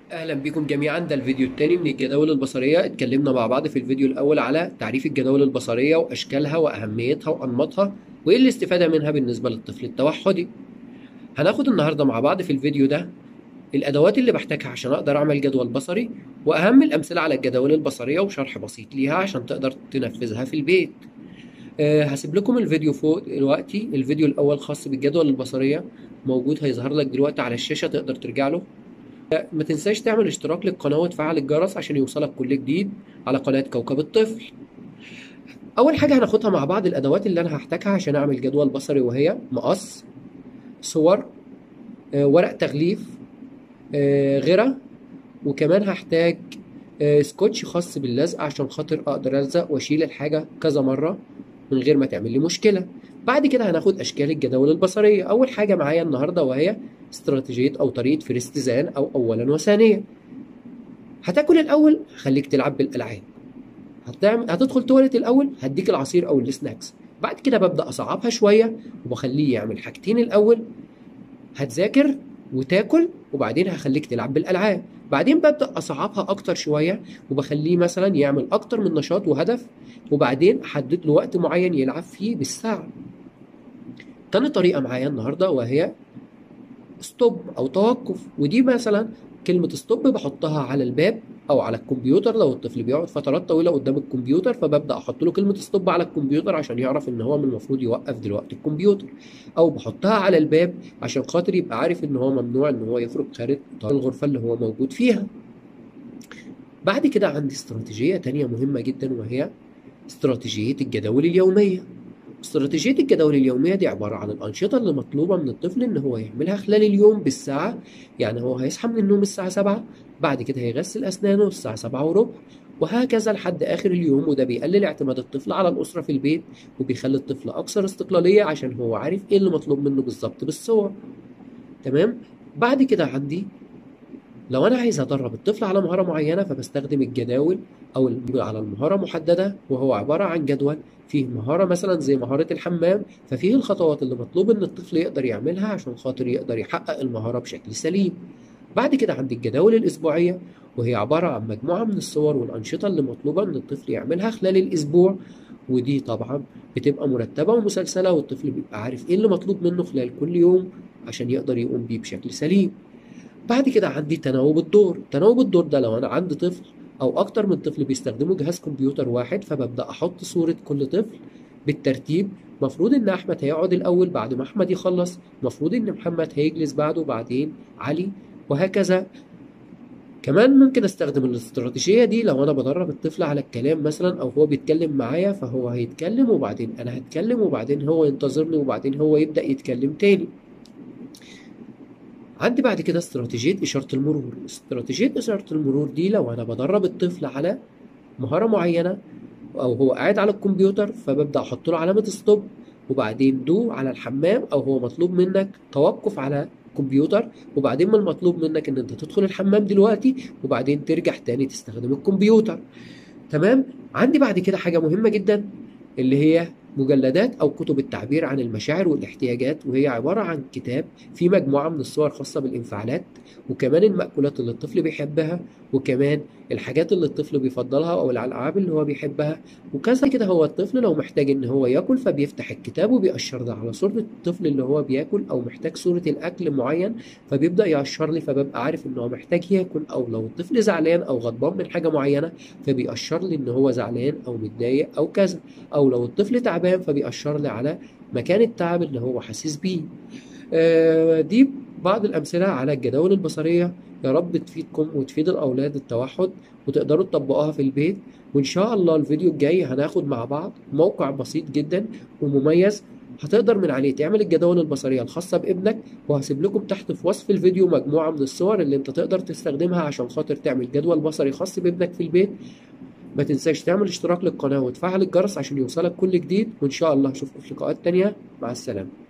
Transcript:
اهلا بكم جميعا ده الفيديو الثاني من الجداول البصريه اتكلمنا مع بعض في الفيديو الاول على تعريف الجداول البصريه واشكالها واهميتها وانماطها وايه الاستفاده منها بالنسبه للطفل التوحدي هناخد النهارده مع بعض في الفيديو ده الادوات اللي بحتاجها عشان اقدر اعمل جدول بصري واهم الامثله على الجداول البصريه وشرح بسيط ليها عشان تقدر تنفذها في البيت أه هسيب لكم الفيديو فوق دلوقتي الفيديو الاول خاص بالجدول البصريه موجود هيظهر لك دلوقتي على الشاشه تقدر ترجع له ما تنساش تعمل اشتراك للقناة وتفعل الجرس عشان يوصلك كل جديد على قناة كوكب الطفل أول حاجة هناخدها مع بعض الأدوات اللي أنا هحتاجها عشان أعمل جدول بصري وهي مقص صور آه، ورق تغليف آه، غيرة وكمان هحتاج آه، سكوتش خاص باللزق عشان خاطر أقدر ألزق وأشيل الحاجة كذا مرة من غير ما تعمل لي مشكلة بعد كده هناخد أشكال الجداول البصرية أول حاجة معايا النهاردة وهي استراتيجية أو طريقة فريستزان أو أولا وثانيا هتاكل الأول خليك تلعب بالألعاب هتعمل هتدخل تواليت الأول هديك العصير أو السناكس بعد كده ببدأ أصعبها شوية وبخليه يعمل حاجتين الأول هتذاكر وتاكل وبعدين هخليك تلعب بالألعاب بعدين ببدأ أصعبها أكتر شوية وبخليه مثلا يعمل أكتر من نشاط وهدف وبعدين أحدد له وقت معين يلعب فيه بالساعة تاني طريقة معايا النهاردة وهي ستوب او توقف ودي مثلا كلمة ستوب بحطها على الباب او على الكمبيوتر لو الطفل بيقعد فترات طويلة قدام الكمبيوتر فببدأ احط له كلمة ستوب على الكمبيوتر عشان يعرف ان هو من المفروض يوقف دلوقتي الكمبيوتر او بحطها على الباب عشان خاطر يبقى عارف ان هو ممنوع ان هو يخرج خارج الغرفة اللي هو موجود فيها بعد كده عندي استراتيجية تانية مهمة جدا وهي استراتيجية الجداول اليومية استراتيجية الجداول اليومية دي عبارة عن الأنشطة اللي مطلوبة من الطفل إن هو يعملها خلال اليوم بالساعة يعني هو هيصحى من النوم الساعة سبعة بعد كده هيغسل أسنانه الساعة سبعة وربع وهكذا لحد آخر اليوم وده بيقلل اعتماد الطفل على الأسرة في البيت وبيخلي الطفل أكثر استقلالية عشان هو عارف إيه اللي مطلوب منه بالظبط بالصور تمام بعد كده عندي لو انا عايز ادرب الطفل على مهاره معينه فبستخدم الجداول او على المهاره محدده وهو عباره عن جدول فيه مهاره مثلا زي مهاره الحمام ففيه الخطوات اللي مطلوب ان الطفل يقدر يعملها عشان خاطر يقدر يحقق المهاره بشكل سليم بعد كده عندي الجداول الاسبوعيه وهي عباره عن مجموعه من الصور والانشطه اللي مطلوبه ان الطفل يعملها خلال الاسبوع ودي طبعا بتبقى مرتبه ومسلسله والطفل بيبقى عارف ايه اللي مطلوب منه خلال كل يوم عشان يقدر يقوم بيه بشكل سليم بعد كده عندي تناوب الدور تناوب الدور ده لو انا عندي طفل او اكتر من طفل بيستخدموا جهاز كمبيوتر واحد فببدا احط صوره كل طفل بالترتيب مفروض ان احمد هيقعد الاول بعد ما احمد يخلص مفروض ان محمد هيجلس بعده بعدين علي وهكذا كمان ممكن استخدم الاستراتيجيه دي لو انا بدرب الطفل على الكلام مثلا او هو بيتكلم معايا فهو هيتكلم وبعدين انا هتكلم وبعدين هو ينتظرني وبعدين هو يبدا يتكلم تاني عندي بعد كده استراتيجية إشارة المرور استراتيجية إشارة المرور دي لو أنا بدرب الطفل على مهارة معينة أو هو قاعد على الكمبيوتر فببدأ أحط له علامة ستوب وبعدين دو على الحمام أو هو مطلوب منك توقف على الكمبيوتر وبعدين من المطلوب منك إن أنت تدخل الحمام دلوقتي وبعدين ترجع تاني تستخدم الكمبيوتر تمام عندي بعد كده حاجة مهمة جدا اللي هي مجلدات أو كتب التعبير عن المشاعر والاحتياجات وهي عبارة عن كتاب فيه مجموعة من الصور خاصة بالانفعالات وكمان المأكولات اللي الطفل بيحبها وكمان الحاجات اللي الطفل بيفضلها أو الألعاب اللي هو بيحبها وكذا كده هو الطفل لو محتاج إن هو ياكل فبيفتح الكتاب وبيأشر ده على صورة الطفل اللي هو بياكل أو محتاج صورة الأكل معين فبيبدأ يأشر لي فببقى عارف إن هو محتاج ياكل أو لو الطفل زعلان أو غضبان من حاجة معينة فبيأشر لي إن هو زعلان أو متضايق أو كذا أو لو الطفل تعبان فبيأشر لي على مكان التعب اللي هو حاسس بيه آه دي بعض الأمثلة على الجداول البصرية يا رب تفيدكم وتفيد الأولاد التوحد وتقدروا تطبقوها في البيت وإن شاء الله الفيديو الجاي هناخد مع بعض موقع بسيط جدا ومميز هتقدر من عليه تعمل الجداول البصرية الخاصة بابنك وهسيب لكم تحت في وصف الفيديو مجموعة من الصور اللي انت تقدر تستخدمها عشان خاطر تعمل جدول بصري خاص بابنك في البيت ما تنساش تعمل اشتراك للقناة وتفعل الجرس عشان يوصلك كل جديد وإن شاء الله أشوفكم في لقاءات تانية مع السلامة